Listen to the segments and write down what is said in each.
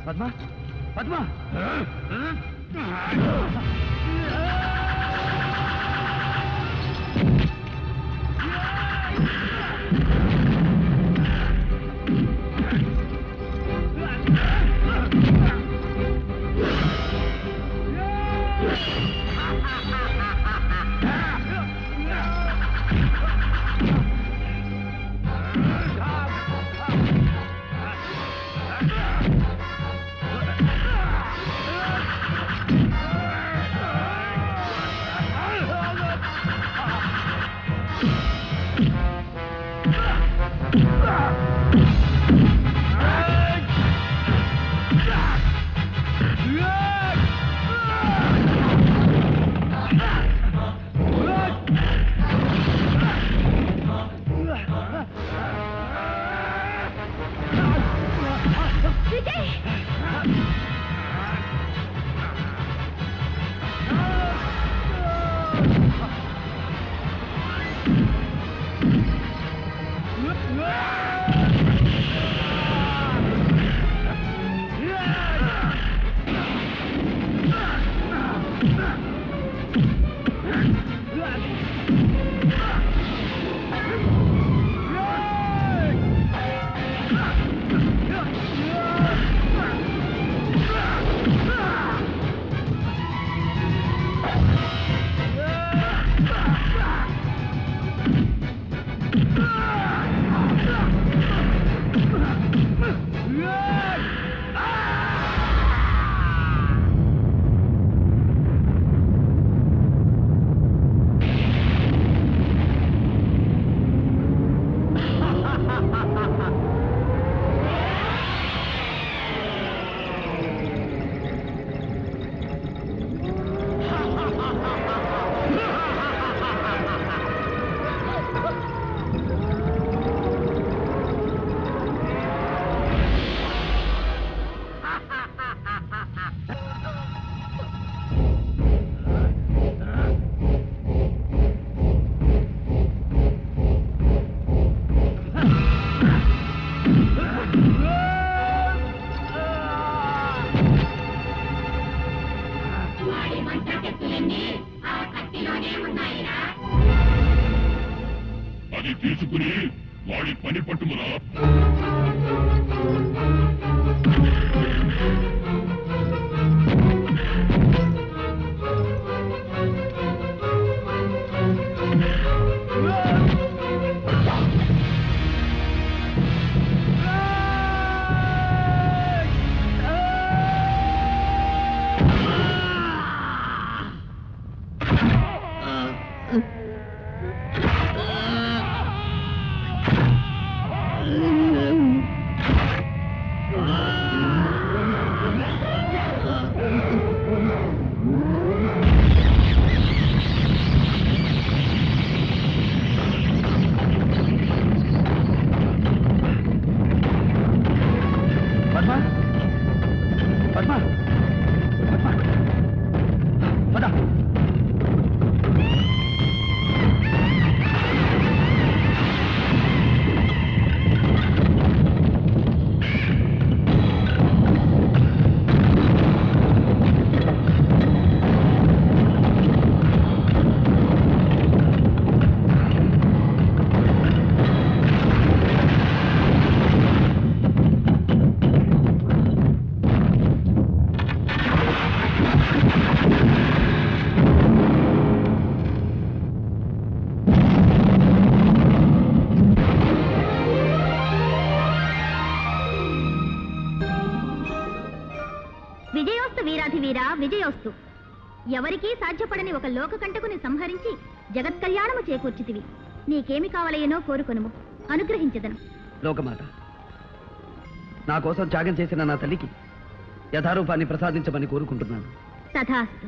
పద్మ పద్మ విజయ్ అది తీసుకుని వాడి పని పట్టుమురా పద్మ పద్మ పద్మ పద విజయోస్తు వీరాధి వీర విజయోస్తు ఎవరికీ సాధ్యపడని ఒక లోకకంటకుని సంహరించి జగత్ కళ్యాణము చేకూర్చితివి నీకేమి కావలయనో కోరుకొనుము అనుగ్రహించదను లోకమాత నా కోసం త్యాగం చేసిన నా తల్లికి యథారూపాన్ని ప్రసాదించమని కోరుకుంటున్నాను తథాస్తు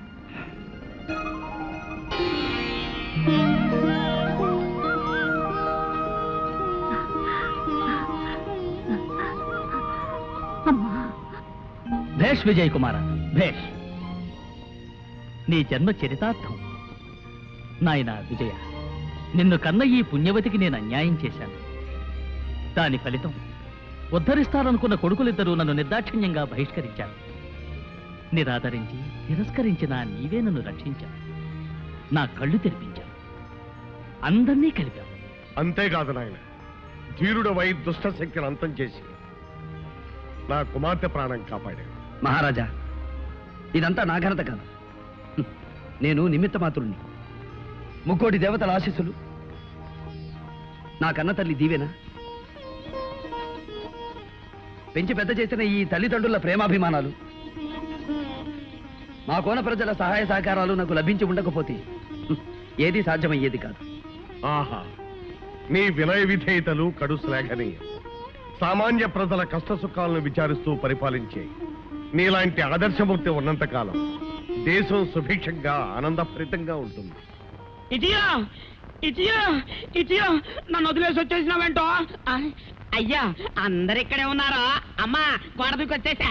అమ్మా భేష్ విజయ్ కుమార భేష్ నీ జన్మ చరితార్థం నాయన విజయ నిన్ను కన్న ఈ పుణ్యవతికి నేను అన్యాయం చేశాను దాని ఫలితం ఉద్ధరిస్తారనుకున్న కొడుకులిద్దరూ నన్ను నిర్దాక్షిణ్యంగా బహిష్కరించారు నిరాదరించి తిరస్కరించిన నీవే నన్ను రక్షించావు నా కళ్ళు తెరిపించావు అందరినీ కలిపావు అంతేకాదు నాయన ధీరుడవై దుష్ట శక్తిని అంతం చేసి నా కుమార్తె ప్రాణం కాపాడాడు మహారాజా ఇదంతా నా ఘనత కాదు హ్మ్. నేను నిమిత్త మాత్రుణ్ణి ముక్కోటి దేవతల ఆశీస్సులు నా కన్న తల్లి దీవెన పెంచి పెద్ద చేసిన ఈ తల్లిదండ్రుల ప్రేమాభిమానాలు మా కోన ప్రజల సహాయ సహకారాలు నాకు లభించి ఉండకపోతే హ్మ్, ఏది సాధ్యమయ్యేది కాదు ఆహా నీ వినయ విధేయతలు కడుసులేఖని సామాన్య ప్రజల కష్ట సుఖాలను విచారిస్తూ పరిపాలించే నీలాంటి ఆదర్శమూర్తి ఉన్నంతకాలం దేశం సుభిక్షంగా ఆనందభరితంగా ఉంటుంది ఇటియా ఇటియా ఇటియా నన్ను వదిలేసి వచ్చేసినావేంటో ఆ, అయ్యా అందరు ఇక్కడే ఉన్నారా అమ్మా గోడ దూకొచ్చేసా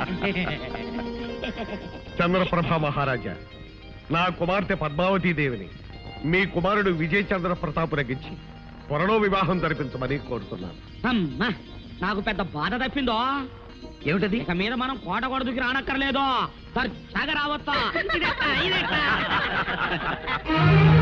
చంద్రప్రభ మహారాజా నా కుమార్తె పద్మావతీ దేవిని మీ కుమారుడు విజయ్ చంద్ర ప్రతాపునకిచ్చి త్వరలో వివాహం జరిపించమని కోరుతున్నాను అమ్మా నాకు పెద్ద బాధ తప్పిందో ఏమిటది ఇక మీద మనం కోట గోడ దూకి రానక్కర్లేదు దర్జాగా రావచ్చా ఇదెట్టా, ఇదెట్టా.